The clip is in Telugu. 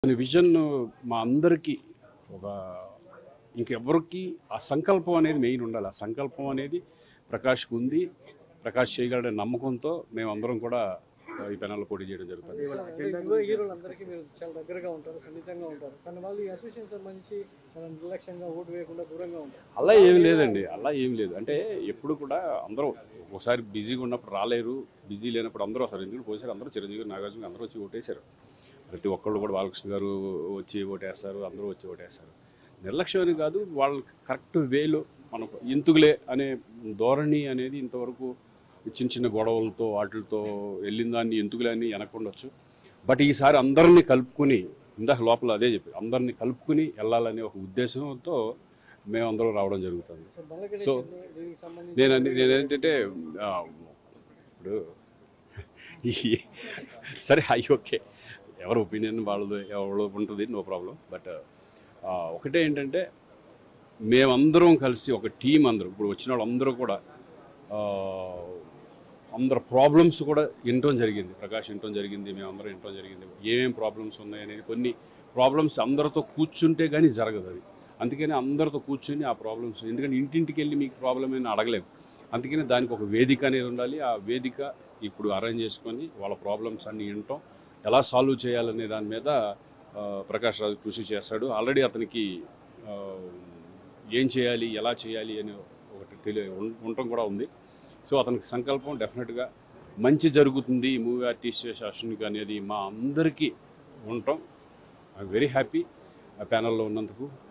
దాని విజన్ మా అందరికీ ఒక ఇంకెవ్వరికి ఆ సంకల్పం అనేది మెయిన్ ఉండాలి ఆ సంకల్పం అనేది ప్రకాష్కి ఉంది ప్రకాష్ చేయగలడే నమ్మకంతో మేమందరం కూడా ఆ, ఈ పెనాల్లో పోటీ చేయడం జరుగుతుంది హీరో హీరోలందరికీ మీరు చాలా దగ్గరగా ఉంటారు సన్నిహితంగా ఉంటారు కానీ వాళ్ళు ఈ అసోసియేషన్ సంబంధించి చాలా నిర్లక్ష్యంగా ఓటు వేయకుండా దూరంగా ఉంటారు అలా ఏం లేదండి అలా ఏం లేదు అంటే ఎప్పుడు కూడా అందరూ ఒకసారి బిజీగా ఉన్నప్పుడు రాలేరు బిజీ లేనప్పుడు అందరూ వస్తారు ఎందుకంటే పోసారు అందరూ చిరంజీవి గారు, నాగార్జున గారు అందరూ వచ్చి ఓటేశారు ప్రతి ఒక్కళ్ళు కూడా బాలకృష్ణ గారు వచ్చి ఓటేస్తారు అందరూ వచ్చి ఓటేస్తారు నిర్లక్ష్యం అని కాదు వాళ్ళు కరెక్ట్ వేలో మనకు ఇంతుగులే అనే ధోరణి అనేది ఇంతవరకు చిన్న చిన్న గొడవలతో వాటితో వెళ్ళిన దాన్ని ఎందుకులే అని వెనకుండొచ్చు బట్ ఈసారి అందరినీ కలుపుకుని ఇందాక లోపల అదే చెప్పి అందరినీ కలుపుకుని వెళ్ళాలనే ఒక ఉద్దేశంతో మేమందరం రావడం జరుగుతుంది సో బంగ్లాదేశ్ సో, దీనికి సంబంధించి నేను అన్ని- నేను ఏంటంటే ఆ, ఇప్పుడు ఈ సరే అయ్యి ఓకే ఎవరి ఒపీనియన్ వాళ్ళది ఎవరు ఉంటుంది నో ప్రాబ్లం బట్ ఒకటే ఏంటంటే మేమందరం కలిసి ఒక టీం అందరం ఇప్పుడు వచ్చిన వాళ్ళందరూ కూడా ఆ, అందరు ప్రాబ్లమ్స్ కూడా వినటం జరిగింది ప్రకాష్ వినటం జరిగింది మేమందరం వినటం జరిగింది ఏమేం ప్రాబ్లమ్స్ ఉన్నాయనేది కొన్ని ప్రాబ్లమ్స్ అందరితో కూర్చుంటే కానీ జరగదు అది అందుకని అందరితో కూర్చుని ఆ ప్రాబ్లమ్స్ ఎందుకంటే ఇంటింటికి వెళ్ళి మీకు ప్రాబ్లం అని అడగలేము అందుకని దానికి ఒక వేదిక అనేది ఉండాలి ఆ వేదిక ఇప్పుడు అరేంజ్ చేసుకొని వాళ్ళ ప్రాబ్లమ్స్ అన్ని వినటం ఎలా సాల్వ్ చేయాలనే దాని మీద ఆ, ప్రకాష్ రాజు కృషి చేస్తాడు ఆల్రెడీ అతనికి ఆ, ఏం చేయాలి ఎలా చేయాలి అని ఒకటి తెలియ ఉం- ఉండటం కూడా ఉంది సో అతనికి సంకల్పం డెఫినెట్గా మంచి జరుగుతుంది ఈ మూవీ ఆర్టిస్ట్ అశ్వినికి అనేది మా అందరికీ ఉండటం ఐ వెరీ హ్యాపీ ఆ ప్యానల్లో ఉన్నందుకు